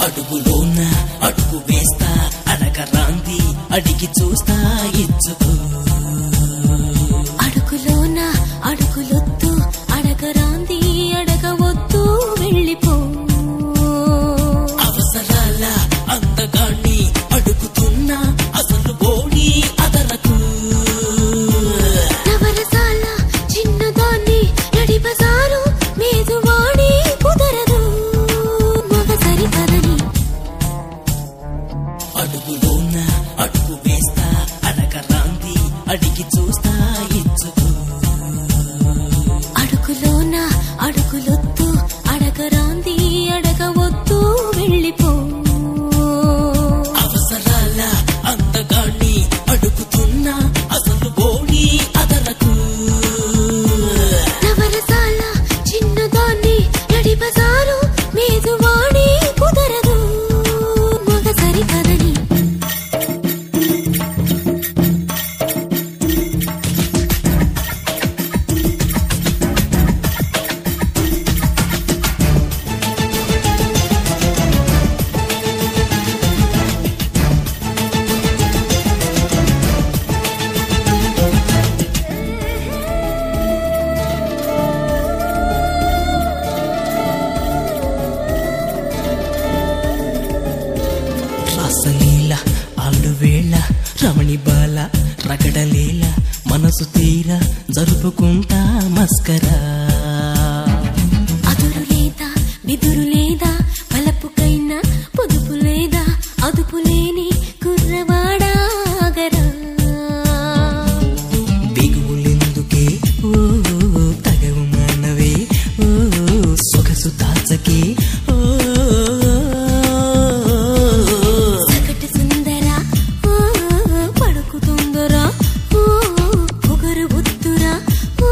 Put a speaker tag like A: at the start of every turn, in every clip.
A: అడుగులోన అడుగు వేస్తా అడగరాంది అడిగి చూస్తా ఇచ్చుకో
B: అడుగులోన అడుగులొద్దు అడగరాంది అడగవద్దు వెళ్ళిపో
A: అవసరాల అందగాన్ని అడుగుతున్నా అసలు బోడి అదరకు
B: నవరసాల చిన్నదాన్ని నడి బజారు మేదువాడి కుదరదు మగసరి కదని
A: అడుగులోన అడుగు వేస్తా అడగరాంది అడిగి చూస్తా ఇచ్చుకో
B: అడుగులోన అడుగులొద్దు అడగరాంది అడగవద్దు వెళ్ళిపో
A: అవసరాల అందగాన్ని అడుగుతున్నా అసలు బోడి అదరకు
B: నవరసాల చిన్నదాన్ని నడి బజారు మేదువాడి కుదరదు మగసరి కదని
A: రాసలీల ఆడువేళ రమణి బాల రగడలేల మనసు తీర జరుపుకుంటా మస్కరా
B: అదురు లేదా బిదురు లేదా పలపుకైనా పొదుపు లేదా అదుపు లేని కుర్రవాడాగరా
A: బిగువులెందుకే ఓ తగవు మానవే ఓ సొగసు దాచకే ఓ
B: సగటు సుందర ఓ పడుకుతుందరా ఓ పొగరు బుద్ధురా ఓ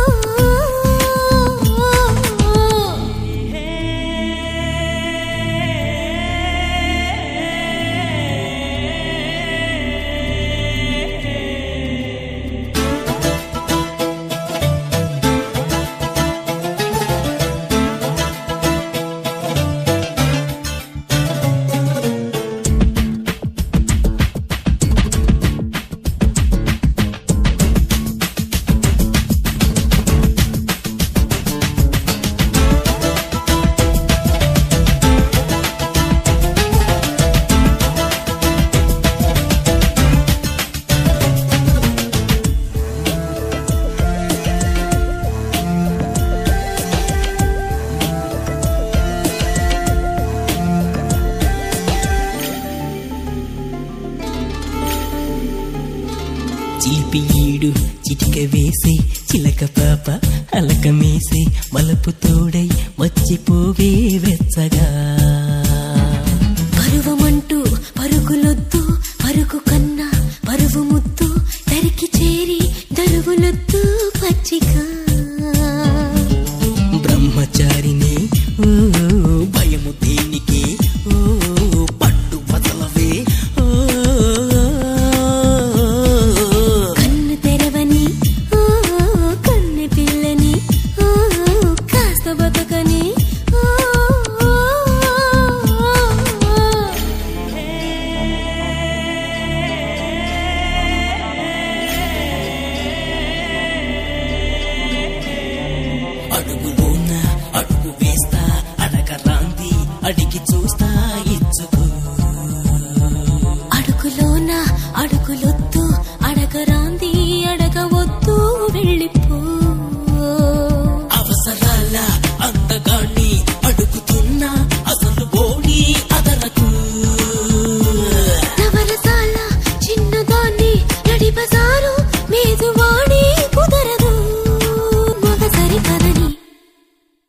A: చిలిపి ఈడు చిటిక వేసే చిలక పాప అలక మేసే మలపు తోడై వచ్చిపోవే వెచ్చగా
B: పరువమంటూ పరుగులొద్దు పరుగు కన్నా పరువు ముద్దు తరికి చేరి దరువులొద్దు పచ్చిగా
A: బ్రహ్మచారిని ఓ భయము దేనికి ఓ పట్టు వదలవే ఓ
B: కన్ను తెరవని ఓ కన్నె పిల్లని ఓ కాస్త బతకని ఓ
A: అడుగులోన అడుగు వేస్తా అడగరాంది అడిగి చూస్తా ఇచ్చుకో
B: అడుగులోన అడుగులొద్దు